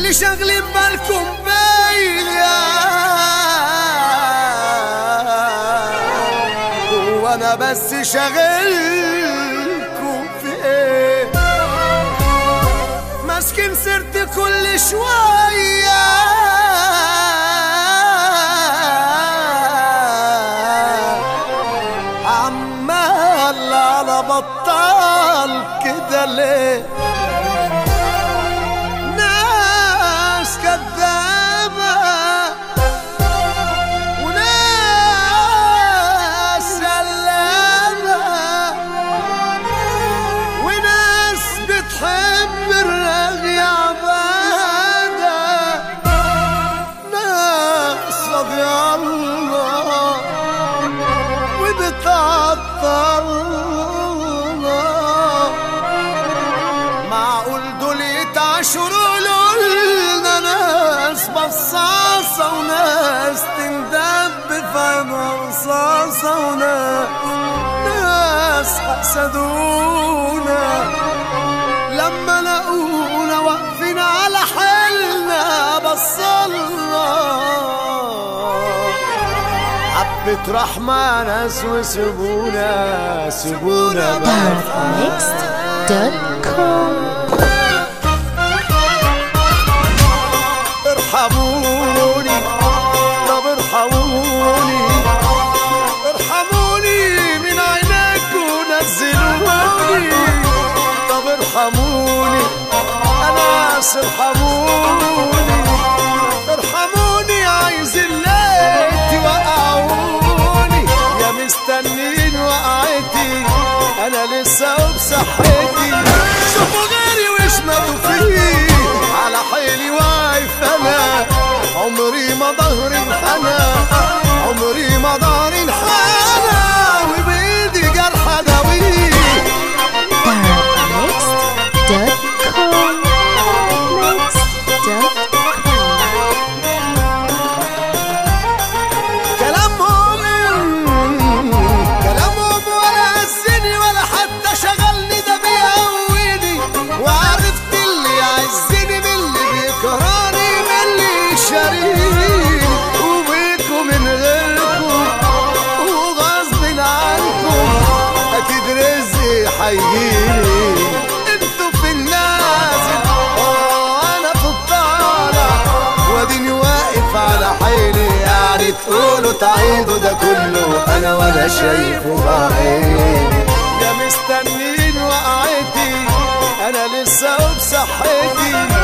اللي شاغلين بالكم بيا وانا بس شاغلكم في ايه ماسكين سيرتي كل شويه عمال على بطال كده ليه ناس كذابة وناس سلامة وناس بتحب الرغي عبادة ناس رضي الله وبتعطلنا معقول دول يتعشروا لنا ناس بصاصة وناس تندب في عينها رصاصة وناس ناس حسدونا لما لقونا واقفين على حالنا بصلنا حبة رحمة ناس وسيبونا سيبونا بقى Darkmixed.com ارحموني طب ارحموني ارحموني من عينيكم نزلوني طب ارحموني انا ناس ارحموني ارحموني عايز الليل توقعوني يا مستنين وقعتي انا لسه بصحتي شوفوا غيري واشمتوا فيه على حيلي واقف انا عمري ما ظهري انحنى عمري ما ظهري انحنى وبايدي جرح داويه Darkmixed.com Darkmixed.com كلامهم كلامهم ولا هزني ولا حتى شغلني ده بيقويني وعرفت اللي يعزني من اللي بيكرهني من اللي يشاريني وبيكم من غيركم وغصب عنكم اكيد رزقي هيجيلي انتوا في النازل وانا في الطالع واديني واقف على حيلي يعني تقولوا تعيدوا ده كله انا ولا شايفه بعيني يا مستنين وقعتي انا لسه بصحتي